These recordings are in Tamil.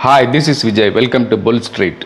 hi this is Vijay welcome to bull street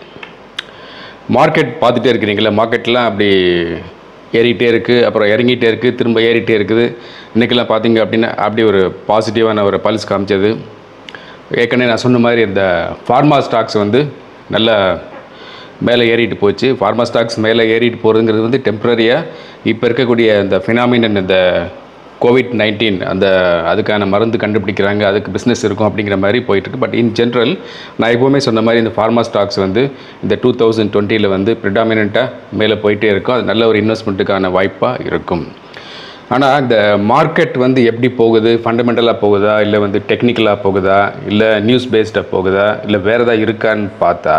market பார்த்துட்டே இருக்கிறீங்களா மார்க்கெட்லாம் அப்படி ஏறிட்டே இருக்குது அப்புறம் இறங்கிட்டே இருக்குது திரும்ப ஏறிட்டே இருக்குது இன்றைக்கெல்லாம் பார்த்தீங்க அப்படின்னா அப்படி ஒரு பாசிட்டிவான ஒரு பல்ஸ் காமிச்சது ஏற்கனவே நான் சொன்ன மாதிரி இந்த ஃபார்மா ஸ்டாக்ஸ் வந்து நல்ல மேலே ஏறிட்டு போச்சு ஃபார்மா ஸ்டாக்ஸ் மேலே ஏறிட்டு போகிறதுங்கிறது வந்து டெம்ப்ரரியாக இப்போ இருக்கக்கூடிய இந்த ஃபினாமினன் இந்த கோவிட் நைன்டீன் அந்த அதுக்கான மருந்து கண்டுபிடிக்கிறாங்க அதுக்கு பிஸ்னஸ் இருக்கும் அப்படிங்கிற மாதிரி போயிட்டுருக்கு பட் இன் ஜென்ரல் நான் எப்போவுமே சொன்ன மாதிரி இந்த ஃபார்மா ஸ்டாக்ஸ் வந்து இந்த டூ தௌசண்ட் டுவெண்ட்டியில் வந்து ப்ரிடாமினண்ட்டாக மேலே போயிட்டே இருக்கும் அது நல்ல ஒரு இன்வெஸ்ட்மெண்ட்டுக்கான வாய்ப்பாக இருக்கும் ஆனால் இந்த மார்க்கெட் வந்து எப்படி போகுது ஃபண்டமெண்டலாக போகுதா இல்லை வந்து டெக்னிக்கலாக போகுதா இல்லை நியூஸ் பேஸ்டாக போகுதா இல்லை வேறு ஏதாவது இருக்கான்னு பார்த்தா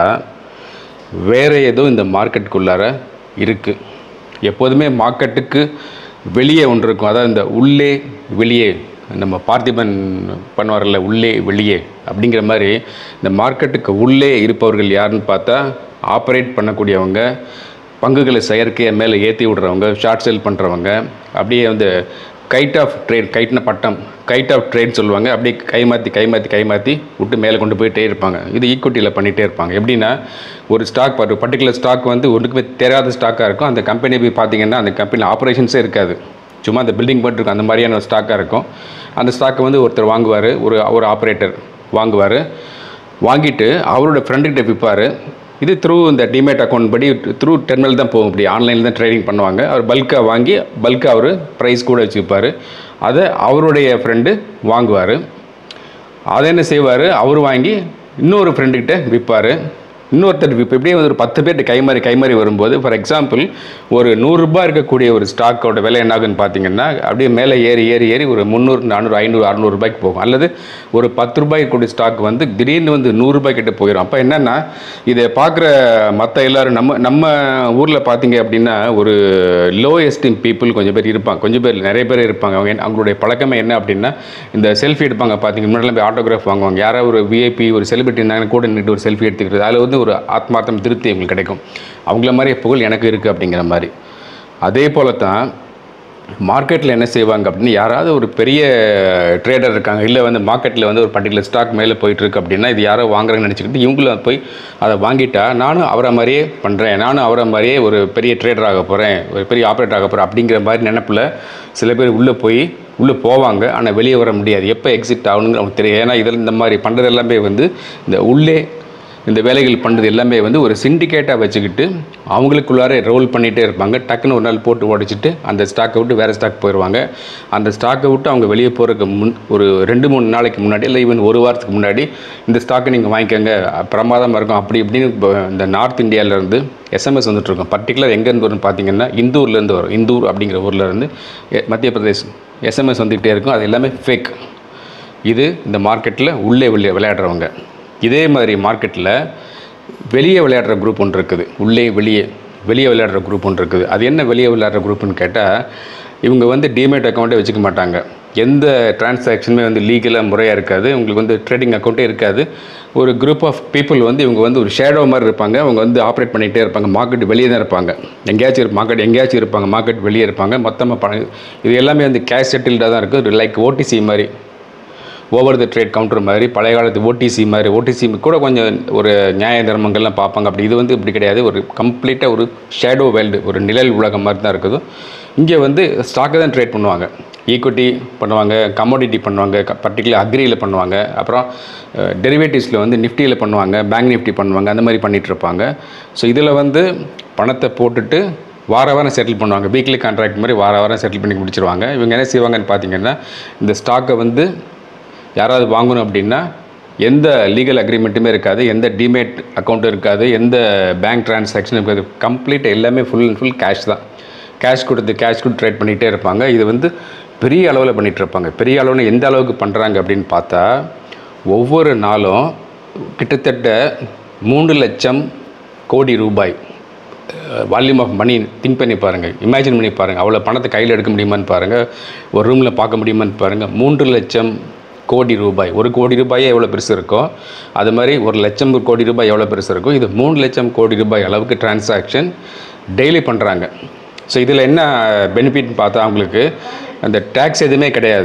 வேறு ஏதோ இந்த மார்க்கெட்டுக்குள்ளார இருக்குது எப்போதுமே மார்க்கெட்டுக்கு வெளியே ஒன்று இருக்கும் அதாவது இந்த உள்ளே வெளியே நம்ம பார்த்திபன் பண்ணுவார்ல உள்ளே வெளியே அப்படிங்கிற மாதிரி இந்த மார்க்கெட்டுக்கு உள்ளே இருப்பவர்கள் யாருன்னு பார்த்தா ஆப்ரேட் பண்ணக்கூடியவங்க பங்குகளை செயற்கையை மேலே ஏற்றி விடுறவங்க ஷார்ட் சேல் பண்ணுறவங்க அப்படியே வந்து கைட் ஆஃப் ட்ரேட் கைட்ன பட்டம் கைட் ஆஃப் ட்ரேட் சொல்லுவாங்க அப்படியே கை மாற்றி கை மாற்றி கை மாற்றி விட்டு மேலே கொண்டு போயிட்டே இருப்பாங்க இது ஈக்குவிட்டியில் பண்ணிகிட்டே இருப்பாங்க எப்படின்னா ஒரு ஸ்டாக் ஒரு பர்டிகுலர் ஸ்டாக் வந்து ஒன்றுக்குமே தெரியாத ஸ்டாக்காக இருக்கும் அந்த கம்பெனி போய் பார்த்தீங்கன்னா அந்த கம்பெனியில் ஆப்ரேஷன்ஸே இருக்காது சும்மா அந்த பில்டிங் மட்டும் இருக்கும் அந்த மாதிரியான ஒரு ஸ்டாக்காக இருக்கும் அந்த ஸ்டாக்கை வந்து ஒருத்தர் வாங்குவார் ஒரு ஒரு ஆப்ரேட்டர் வாங்குவார் வாங்கிட்டு அவரோட ஃப்ரெண்டுக்கிட்ட விற்பார் இது த்ரூ இந்த டிமேட் அக்கௌண்ட் படி த்ரூ டெர்மினல் தான் போகும் இப்படி ஆன்லைனில் தான் ட்ரேடிங் பண்ணுவாங்க அவர் பல்காக வாங்கி பல்காக அவர் ப்ரைஸ் கூட வச்சு விற்பார் அதை அவருடைய ஃப்ரெண்டு வாங்குவார் அதை என்ன செய்வார் அவர் வாங்கி இன்னொரு ஃப்ரெண்டுக்கிட்ட விற்பார் இன்னொருத்தர் விற்ப இப்படியே ஒரு பத்து பேர்கிட்ட கைமாறி கைமாறி வரும்போது ஃபார் எக்ஸாம்பிள் ஒரு நூறுரூபா இருக்கக்கூடிய ஒரு ஸ்டாக்கோட விலை என்ன ஆகுன்னு பார்த்தீங்கன்னா அப்படியே மேலே ஏறி ஏறி ஏறி ஒரு முந்நூறு நானூறு ஐநூறு அறநூறு ரூபாய்க்கு போகும் அல்லது ஒரு பத்து ரூபாய்க்கு கூடிய ஸ்டாக் வந்து திடீர்னு வந்து நூறுரூபாய் கிட்ட போயிடும் அப்போ என்னென்னா இதை பார்க்குற மற்ற எல்லாரும் நம்ம நம்ம ஊரில் பார்த்தீங்க அப்படின்னா ஒரு லோ எஸ்டீம் பீப்புள் கொஞ்சம் பேர் இருப்பாங்க கொஞ்சம் பேர் நிறைய பேர் இருப்பாங்க அவங்க என்ன- அவங்களுடைய பழக்கமே என்ன அப்படின்னா இந்த செல்ஃபி எடுப்பாங்க பார்த்தீங்க முன்னாடி போய் ஆட்டோகிராஃப் வாங்குவாங்க யாராவது ஒரு விஐபி ஒரு செலிபிரிட்டி இருந்தாங்கன்னா கூட நின்று ஒரு செல்ஃபி எடுத்துக்கிறது அதில் வந்து ஒரு ஆத்மார்த்தம் திருப்தி எங்களுக்கு கிடைக்கும் அவங்கள மாதிரி புகழ் எனக்கு இருக்குது அப்படிங்கிற மாதிரி அதே போல தான் மார்க்கெட்டில் என்ன செய்வாங்க அப்படின்னு யாராவது ஒரு பெரிய ட்ரேடர் இருக்காங்க இல்லை வந்து மார்க்கெட்டில் வந்து ஒரு பர்டிகுலர் ஸ்டாக் மேலே போயிட்டு இருக்கு அப்படின்னா இது யாரோ வாங்குறாங்கன்னு நினச்சிக்கிட்டு இவங்களும் போய் அதை வாங்கிட்டா நானும் அவரை மாதிரியே பண்ணுறேன் நானும் அவரை மாதிரியே ஒரு பெரிய ட்ரேடர் ஆக போகிறேன் ஒரு பெரிய ஆப்ரேட்டர் ஆக போகிறேன் அப்படிங்கிற மாதிரி நினப்பில் சில பேர் உள்ளே போய் உள்ளே போவாங்க ஆனால் வெளியே வர முடியாது எப்போ எக்ஸிட் ஆகணுங்கிற அவங்களுக்கு தெரியும் ஏன்னா இதில் இந்த மாதிரி பண்ணுறது எல்லாமே வந்து இந்த உள்ளே இந்த வேலைகள் பண்ணுறது எல்லாமே வந்து ஒரு சிண்டிகேட்டாக வச்சுக்கிட்டு அவங்களுக்குள்ளார ரோல் பண்ணிகிட்டே இருப்பாங்க டக்குன்னு ஒரு நாள் போட்டு உடச்சிட்டு அந்த ஸ்டாக்கை விட்டு வேறு ஸ்டாக் போயிடுவாங்க அந்த ஸ்டாக்கை விட்டு அவங்க வெளியே போகிறதுக்கு முன் ஒரு ரெண்டு மூணு நாளைக்கு முன்னாடி இல்லை ஈவன் ஒரு வாரத்துக்கு முன்னாடி இந்த ஸ்டாக்கை நீங்கள் வாங்கிக்கோங்க பிரமாதமாக இருக்கும் அப்படி இப்படின்னு இப்போ இந்த நார்த் இந்தியாவிலேருந்து எஸ்எம்எஸ் வந்துட்டுருக்கோம் பர்டிகுலர் எங்கேருந்து வரும்னு பார்த்தீங்கன்னா இந்தூர்லேருந்து வரும் இந்தூர் அப்படிங்கிற ஊர்ல இருந்து எ- மத்திய பிரதேஷ் எஸ்எம்எஸ் வந்துக்கிட்டே இருக்கும் அது எல்லாமே ஃபேக் இது இந்த மார்க்கெட்டில் உள்ளே வெளியே விளையாடுறவங்க இதே மாதிரி மார்க்கெட்டில் வெளியே விளையாடுற குரூப் ஒன்று இருக்குது உள்ளே வெளியே வெளியே விளையாடுற குரூப் ஒன்று இருக்குது அது என்ன வெளியே விளையாடுற குரூப்னு கேட்டால் இவங்க வந்து டிமேட் அக்கௌண்ட்டே வச்சுக்க மாட்டாங்க எந்த டிரான்சாக்ஷனுமே வந்து லீகலாக முறையாக இருக்காது உங்களுக்கு வந்து ட்ரேடிங் அக்கௌண்ட்டே இருக்காது ஒரு குரூப் ஆஃப் பீப்புள் வந்து இவங்க வந்து ஒரு ஷேடோ மாதிரி இருப்பாங்க அவங்க வந்து ஆப்ரேட் பண்ணிகிட்டே இருப்பாங்க மார்க்கெட் வெளியே தான் இருப்பாங்க எங்கேயாச்சும் மார்க்கெட் எங்கேயாச்சும் இருப்பாங்க மார்க்கெட் வெளியே இருப்பாங்க மொத்தமாக பணம் இது எல்லாமே வந்து கேஷ் செட்டில்டாக தான் இருக்குது லைக் ஓடிசி மாதிரி ஓவர் த ட்ரேட் கவுண்டர் மாதிரி பழைய காலத்து ஓடிசி மாதிரி ஓடிசி கூட கொஞ்சம் ஒரு நியாய தர்மங்கள்லாம் பார்ப்பாங்க அப்படி இது வந்து இப்படி கிடையாது ஒரு கம்ப்ளீட்டாக ஒரு ஷேடோ வேல்டு ஒரு நிழல் உலகம் மாதிரி தான் இருக்குது இங்கே வந்து ஸ்டாக்கை தான் ட்ரேட் பண்ணுவாங்க ஈக்விட்டி பண்ணுவாங்க கமோடிட்டி பண்ணுவாங்க பர்டிகுலர் அக்ரியில் பண்ணுவாங்க அப்புறம் டெரிவேட்டிவ்ஸில் வந்து நிஃப்டியில் பண்ணுவாங்க பேங்க் நிஃப்டி பண்ணுவாங்க அந்த மாதிரி பண்ணிட்டு இருப்பாங்க ஸோ இதில் வந்து பணத்தை போட்டுட்டு வார வாரம் செட்டில் பண்ணுவாங்க வீக்லி கான்ட்ராக்ட் மாதிரி வார வாரம் செட்டில் பண்ணி முடிச்சிருவாங்க இவங்க என்ன செய்வாங்கன்னு பார்த்தீங்கன்னா இந்த ஸ்டாக்கை வந்து யாராவது வாங்கணும் அப்படின்னா எந்த லீகல் அக்ரிமெண்ட்டுமே இருக்காது எந்த டிமேட் அக்கௌண்ட்டும் இருக்காது எந்த பேங்க் டிரான்சாக்ஷனும் இருக்காது கம்ப்ளீட் எல்லாமே ஃபுல் அண்ட் ஃபுல் கேஷ் தான் கேஷ் கொடுத்து கேஷ் கொடுத்து ட்ரேட் பண்ணிகிட்டே இருப்பாங்க இது வந்து பெரிய அளவில் பண்ணிகிட்டு இருப்பாங்க பெரிய அளவில் எந்த அளவுக்கு பண்ணுறாங்க அப்படின்னு பார்த்தா ஒவ்வொரு நாளும் கிட்டத்தட்ட மூன்று லட்சம் கோடி ரூபாய் வால்யூம் ஆஃப் மணி திங்க் பண்ணி பாருங்கள் இமேஜின் பண்ணி பாருங்கள் அவ்வளோ பணத்தை கையில் எடுக்க முடியுமான்னு பாருங்கள் ஒரு ரூமில் பார்க்க முடியுமான்னு பாருங்கள் மூன்று லட்சம் கோடி ரூபாய் ஒரு கோடி ரூபாயே எவ்வளோ பெருசு இருக்கோ அது மாதிரி ஒரு லட்சம் கோடி ரூபாய் எவ்வளோ பெருசு இருக்கோ இது மூணு லட்சம் கோடி ரூபாய் அளவுக்கு டிரான்சாக்ஷன் டெய்லி பண்ணுறாங்க ஸோ இதில் என்ன பெனிஃபிட்னு பார்த்தா அவங்களுக்கு அந்த டேக்ஸ் எதுவுமே கிடையாது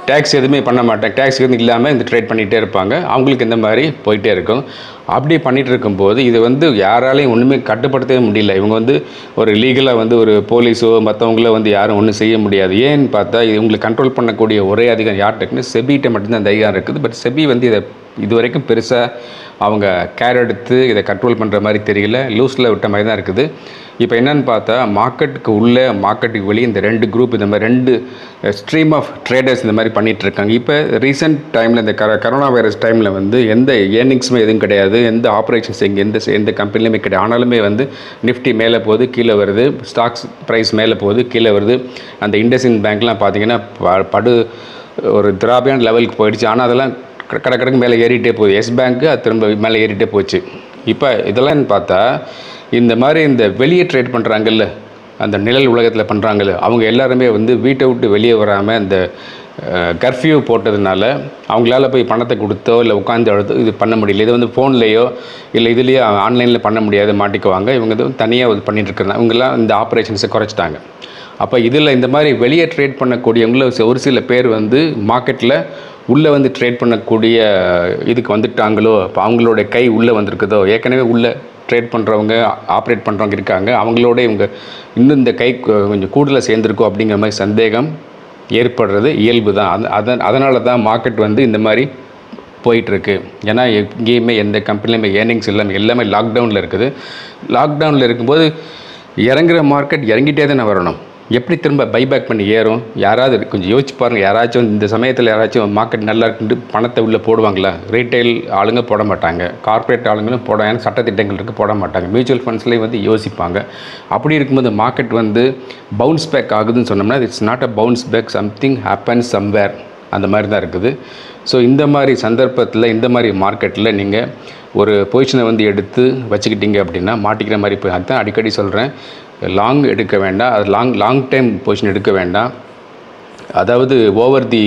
டேக்ஸ் எதுவுமே பண்ண மாட்டாங்க டேக்ஸ் எதுவும் இல்லாமல் இந்த ட்ரேட் பண்ணிகிட்டே இருப்பாங்க அவங்களுக்கு இந்த மாதிரி போயிட்டே இருக்கும் அப்படி பண்ணிகிட்டு இருக்கும்போது இது வந்து யாராலையும் ஒன்றுமே கட்டுப்படுத்தவே முடியல இவங்க வந்து ஒரு லீகலாக வந்து ஒரு போலீஸோ மற்றவங்களோ வந்து யாரும் ஒன்றும் செய்ய முடியாது ஏன்னு பார்த்தா இவங்களை கண்ட்ரோல் பண்ணக்கூடிய ஒரே அதிகாரம் யார்கிட்ட இருக்குன்னு செபிகிட்ட மட்டும்தான் அந்த அதிகாரம் இருக்குது பட் செபி வந்து இதை இது வரைக்கும் பெருசாக அவங்க கேர் எடுத்து இதை கண்ட்ரோல் பண்ணுற மாதிரி தெரியல லூஸில் விட்ட மாதிரி தான் இருக்குது இப்போ என்னன்னு பார்த்தா மார்க்கெட்டுக்கு உள்ளே மார்க்கெட்டுக்கு வெளியே இந்த ரெண்டு குரூப் இந்த மாதிரி ரெண்டு ஸ்ட்ரீம் ஆஃப் ட்ரேடர்ஸ் இந்த மாதிரி பண்ணிட்டு இருக்காங்க இப்போ ரீசெண்ட் டைமில் இந்த கர கரோனா வைரஸ் டைமில் வந்து எந்த ஏர்னிங்ஸுமே எதுவும் கிடையாது எந்த ஆப்ரேஷன்ஸ் இங்கே எந்த எந்த கம்பெனிலுமே கிடையாது ஆனாலுமே வந்து நிஃப்டி மேலே போகுது கீழே வருது ஸ்டாக்ஸ் ப்ரைஸ் மேலே போகுது கீழே வருது அந்த இண்டஸ்இன் பேங்க்லாம் பார்த்தீங்கன்னா ப- படு ஒரு திராபியான லெவலுக்கு போயிடுச்சு ஆனால் அதெல்லாம் கட- கடை கடைக்கு மேலே ஏறிட்டே போகுது எஸ் பேங்க்கு அது திரும்ப மேலே ஏறிட்டே போச்சு இப்போ இதெல்லாம் பார்த்தா இந்த மாதிரி இந்த வெளியே ட்ரேட் பண்ணுறாங்கல்ல அந்த நிழல் உலகத்தில் பண்ணுறாங்கல்ல அவங்க எல்லாருமே வந்து வீட்டை விட்டு வெளியே வராமல் இந்த கர்ஃப்யூ போட்டதுனால அவங்களால போய் பணத்தை கொடுத்தோ இல்லை உட்காந்து அழுத்தோ இது பண்ண முடியல இது வந்து ஃபோன்லேயோ இல்லை இதுலேயோ ஆன்லைனில் பண்ண முடியாது மாட்டிக்குவாங்க இவங்க இது தனியாக இது பண்ணிட்டு இருக்கிறாங்க இவங்கெல்லாம் இந்த ஆப்ரேஷன்ஸை குறைச்சிட்டாங்க அப்போ இதில் இந்த மாதிரி வெளியே ட்ரேட் பண்ணக்கூடியவங்கள ஒரு சில பேர் வந்து மார்க்கெட்டில் உள்ளே வந்து ட்ரேட் பண்ணக்கூடிய இதுக்கு வந்துட்டாங்களோ அப்போ அவங்களோட கை உள்ளே வந்திருக்குதோ ஏற்கனவே உள்ளே ட்ரேட் பண்ணுறவங்க ஆப்ரேட் பண்ணுறவங்க இருக்காங்க அவங்களோட இவங்க இன்னும் இந்த கை கொ- கொஞ்சம் கூடுதலாக சேர்ந்துருக்கோ அப்படிங்கிற மாதிரி சந்தேகம் ஏற்படுறது இயல்பு தான் அது அதன் அதனால தான் மார்க்கெட் வந்து இந்த மாதிரி போயிட்டுருக்கு ஏன்னா எங்கேயுமே எந்த கம்பெனிலையுமே ஏர்னிங்ஸ் இல்லாமல் எல்லாமே லாக்டவுனில் இருக்குது லாக்டவுனில் இருக்கும்போது இறங்குற மார்க்கெட் இறங்கிட்டே தானே வரணும் எப்படி திரும்ப பைபேக் பண்ணி ஏறும் யாராவது கொஞ்சம் யோசிச்சு பாருங்கள் யாராச்சும் இந்த சமயத்தில் யாராச்சும் மார்க்கெட் நல்லா இருக்குன்ட்டு பணத்தை உள்ளே போடுவாங்களா ரீட்டைல் ஆளுங்க போட மாட்டாங்க கார்ப்பரேட் ஆளுங்களும் போட ஏன்னா சட்டத்திட்டங்கள் இருக்குது போட மாட்டாங்க மியூச்சுவல் ஃபண்ட்ஸ்லேயும் வந்து யோசிப்பாங்க அப்படி இருக்கும்போது மார்க்கெட் வந்து பவுன்ஸ் பேக் ஆகுதுன்னு சொன்னோம்னா it's not a bounce back something happen somewhere அந்த மாதிரி தான் இருக்குது ஸோ இந்த மாதிரி சந்தர்ப்பத்தில் இந்த மாதிரி மார்க்கெட்டில் நீங்கள் ஒரு பொசிஷனை வந்து எடுத்து வச்சுக்கிட்டீங்க அப்படின்னா மாட்டிக்கிற மாதிரி போய் அதான் அடிக்கடி சொல்கிறேன் லாங் எடுக்க வேண்டாம் அது லாங் லாங் டைம் பொசிஷன் எடுக்க வேண்டாம் அதாவது ஓவர் தி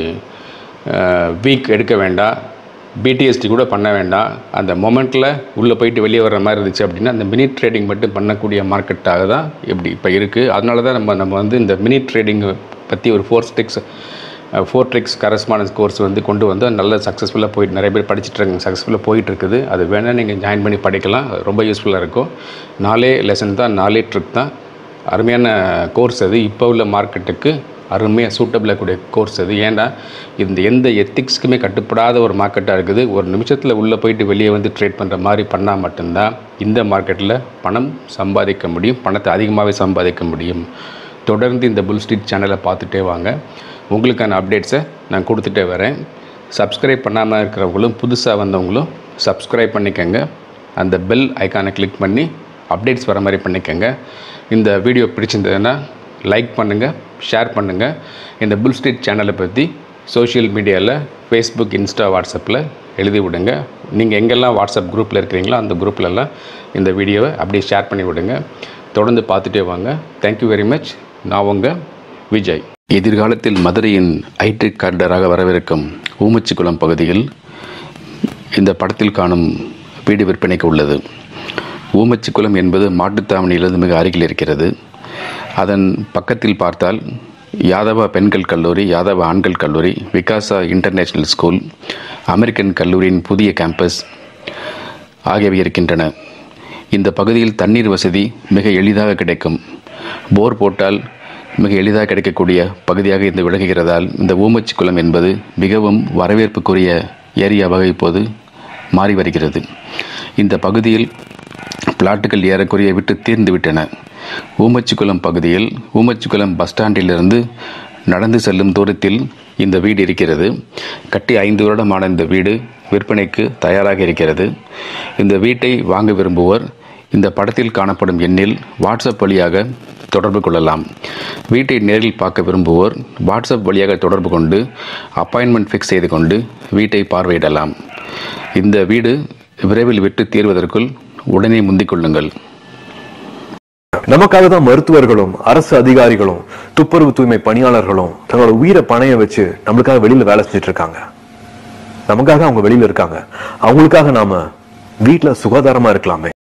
வீக் எடுக்க வேண்டாம் பிடிஎஸ்டி கூட பண்ண வேண்டாம் அந்த மொமெண்ட்டில் உள்ளே போயிட்டு வெளியே வர்ற மாதிரி இருந்துச்சு அப்படின்னா அந்த மினிட் ட்ரேடிங் மட்டும் பண்ணக்கூடிய மார்க்கெட்டாக தான் இப்படி இப்போ இருக்குது அதனால தான் நம்ம நம்ம வந்து இந்த மினிட் ட்ரேடிங் பற்றி ஒரு four sticks four tricks correspondence course வந்து கொண்டு வந்து நல்ல சக்ஸஸ்ஃபுல்லாக போயிட்டு நிறைய பேர் படிச்சுட்டு இருக்காங்க சக்ஸஸ்ஃபுல்லாக போயிட்டு இருக்குது அது வேணால் நீங்கள் ஜாயின் பண்ணி படிக்கலாம் அது ரொம்ப யூஸ்ஃபுல்லாக இருக்கும் நாலே லெசன் தான் நாலே ட்ரிக் தான் அருமையான கோர்ஸ் அது இப்போ உள்ள மார்க்கெட்டுக்கு அருமையாக சூட்டபிளாக கூடிய கோர்ஸ் அது ஏன்னா இந்த எந்த எத்திக்ஸ்க்குமே கட்டுப்படாத ஒரு மார்க்கெட்டாக இருக்குது ஒரு நிமிஷத்தில் உள்ளே போயிட்டு வெளியே வந்து ட்ரேட் பண்ணுற மாதிரி பண்ணால் மட்டும்தான் இந்த மார்க்கெட்டில் பணம் சம்பாதிக்க முடியும் பணத்தை அதிகமாகவே சம்பாதிக்க முடியும் தொடர்ந்து இந்த புல் ஸ்ட்ரீட் சேனலை பார்த்துட்டே வாங்க உங்களுக்கான அப்டேட்ஸை நான் கொடுத்துட்டே வரேன் சப்ஸ்கிரைப் பண்ணாமல் இருக்கிறவங்களும் புதுசாக வந்தவங்களும் சப்ஸ்கிரைப் பண்ணிக்கோங்க அந்த பெல் ஐக்கானை கிளிக் பண்ணி அப்டேட்ஸ் வர மாதிரி பண்ணிக்கோங்க இந்த வீடியோ பிடிச்சிருந்ததுன்னா லைக் பண்ணுங்கள் ஷேர் பண்ணுங்கள் இந்த புல் ஸ்ட்ரீட் சேனலை பற்றி சோஷியல் மீடியாவில் ஃபேஸ்புக் இன்ஸ்டா வாட்ஸ்அப்பில் எழுதி விடுங்க நீங்கள் எங்கெல்லாம் வாட்ஸ்அப் குரூப்பில் இருக்கிறீங்களோ அந்த குரூப்லலாம் இந்த வீடியோவை அப்படியே ஷேர் பண்ணி விடுங்க தொடர்ந்து பார்த்துட்டே வாங்க தேங்க்யூ வெரி மச் நான் உங்கள் விஜய் எதிர்காலத்தில் மதுரையின் ஐடி கார்டராக வரவிருக்கும் ஊமச்சிக்குளம் பகுதியில் இந்த படத்தில் காணும் வீடு விற்பனைக்கு உள்ளது ஊமச்சிக்குளம் என்பது மாட்டுத்தாவணியிலிருந்து மிக அருகில் இருக்கிறது அதன் பக்கத்தில் பார்த்தால் யாதவா பெண்கள் கல்லூரி யாதவா ஆண்கள் கல்லூரி விகாசா இன்டர்நேஷனல் ஸ்கூல் அமெரிக்கன் கல்லூரியின் புதிய கேம்பஸ் ஆகியவை இருக்கின்றன இந்த பகுதியில் தண்ணீர் வசதி மிக எளிதாக கிடைக்கும் போர் போட்டால் மிக எளிதாக கிடைக்கக்கூடிய பகுதியாக இது விளங்குகிறதால் இந்த ஊமச்சி குளம் என்பது மிகவும் வரவேற்புக்குரிய ஏரியாவாக இப்போது மாறி வருகிறது இந்த பகுதியில் பிளாட்டுகள் ஏறக்குறைய விட்டு தீர்ந்து விட்டன ஊமச்சிக்குளம் பகுதியில் ஊமச்சிக்குளம் பஸ் ஸ்டாண்டிலிருந்து நடந்து செல்லும் தூரத்தில் இந்த வீடு இருக்கிறது கட்டி ஐந்து வருடமான இந்த வீடு விற்பனைக்கு தயாராக இருக்கிறது இந்த வீட்டை வாங்க விரும்புவோர் இந்த படத்தில் காணப்படும் எண்ணில் வாட்ஸ்அப் வழியாக தொடர்பு கொள்ளலாம் வீட்டை நேரில் பார்க்க விரும்புவோர் வாட்ஸ்அப் வழியாக தொடர்பு கொண்டு அப்பாயின்மெண்ட் ஃபிக்ஸ் செய்து கொண்டு வீட்டை பார்வையிடலாம் இந்த வீடு விரைவில் விட்டு தீர்வதற்குள் உடனே முந்திக் கொள்ளுங்கள் நமக்காக தான் மருத்துவர்களும் அரசு அதிகாரிகளும் துப்புரவு தூய்மை பணியாளர்களும் தங்களோட உயிரை பணைய வச்சு நம்மளுக்காக வெளியில வேலை செஞ்சுட்டு இருக்காங்க நமக்காக அவங்க வெளியில இருக்காங்க அவங்களுக்காக நாம வீட்டுல சுகாதாரமா இருக்கலாமே